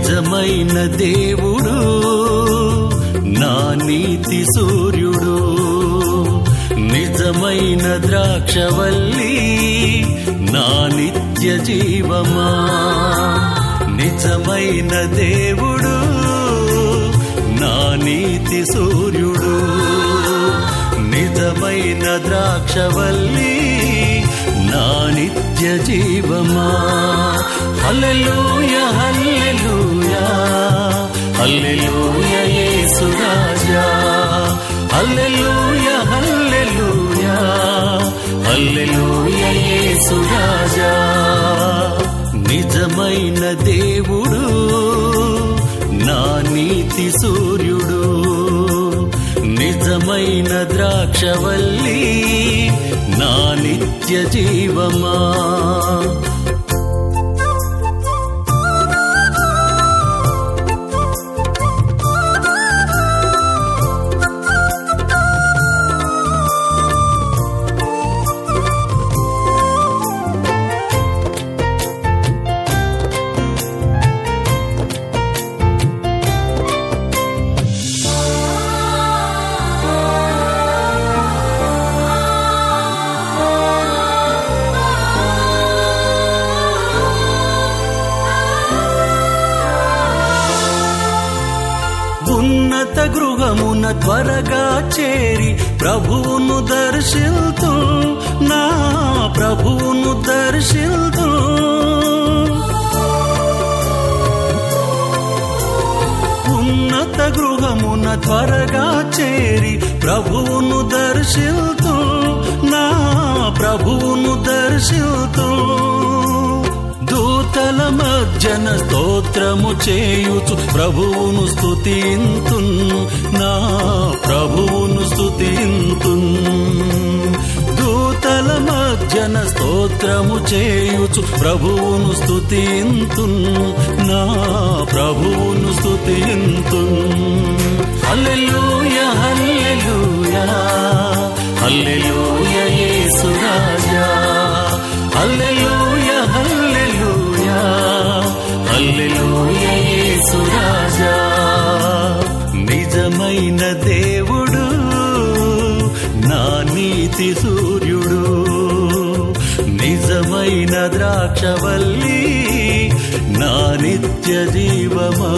నిజమైన దేవుడు నా నీతి సూర్యుడు నిజమైన ద్రాక్షవల్లి నా నిత్య జీవమా నిజమైన దేవుడు నా నీతి సూర్యుడు నిజమైన ద్రాక్షవల్లి నా నిత్య జీవమా హల్లెలూయ హల్లెలూయ హల్లెలూయ యేసు రాజా హల్లెలూయ హల్లెలూయ హల్లెలూయ యేసు రాజా నిజమైన దేవుడు నా నీతి సూర్యుడు నిజమైన ద్రాక్షవల్లి నా నిత్య జీవమా ఉన్నత గృహమున త్వరగా చేరి ప్రభువును దర్శిల్తూ నా ప్రభువును దర్శిల్తూ ఉన్నత గృహమున త్వరగా చేరి ప్రభువును దర్శిల్తూ నా ప్రభువును దర్శిల్తూ దూతల మధ్యన స్తోత్రము చేయుచు ప్రభువును స్తుతింతు నా ప్రభువును స్తుతింతు దూతల మధ్యన స్తోత్రము చేయుచు ప్రభువును స్తుతింతు నా ప్రభువును స్తుతింతు హల్లెలూయ హల్లెలూయ హల్లెలూయ యేసు రాజా హల్లెలూయ హల్లెలూయ హల్లెలూయ యేసు రాజా నిజమైన దేవుడు నా నీతి సూర్యుడు నిజమైన ద్రాక్షవల్లి నా నిత్య జీవమా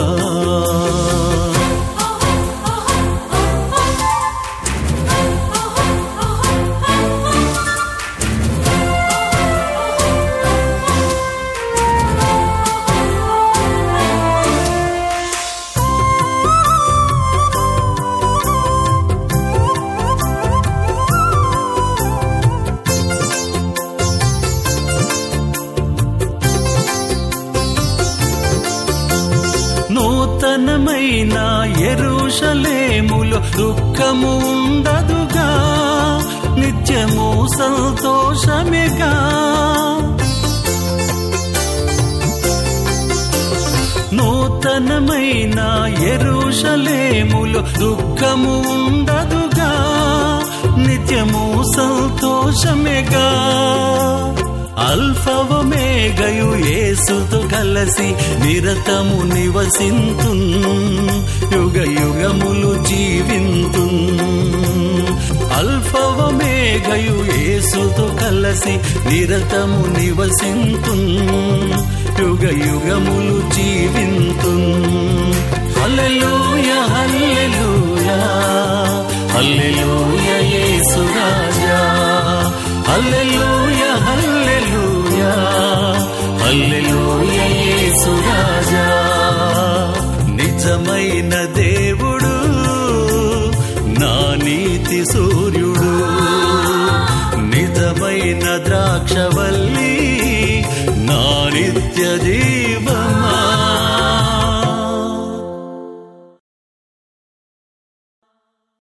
నూతనమైన ఎరుషలేములో దుఃఖము ఉండదుగా నిత్యము సంతోషమేగా నూతనమైన ఎరుషలేములో దుఃఖము ఉండదుగా నిత్యము సంతోషమేగా అల్ఫవమేగయు యేసుతో కలసి నిరతము నివసింతు యుగ యుగములు జీవింతు అల్ఫవమేగయు యేసుతో కలసి నిరతము నివసింతు యుగ యుగములు జీవింతు హల్లెలూయ హల్లెలూయ హల్లెలూయ యేసు రాజా హల్లెలూయ హల్లెలూయ హల్లెలూయ యేసు రాజా నిజమైన దేవుడు నా నీతి సూర్యుడు నిజమైన ద్రాక్షవల్లి నా నిత్య జీవమా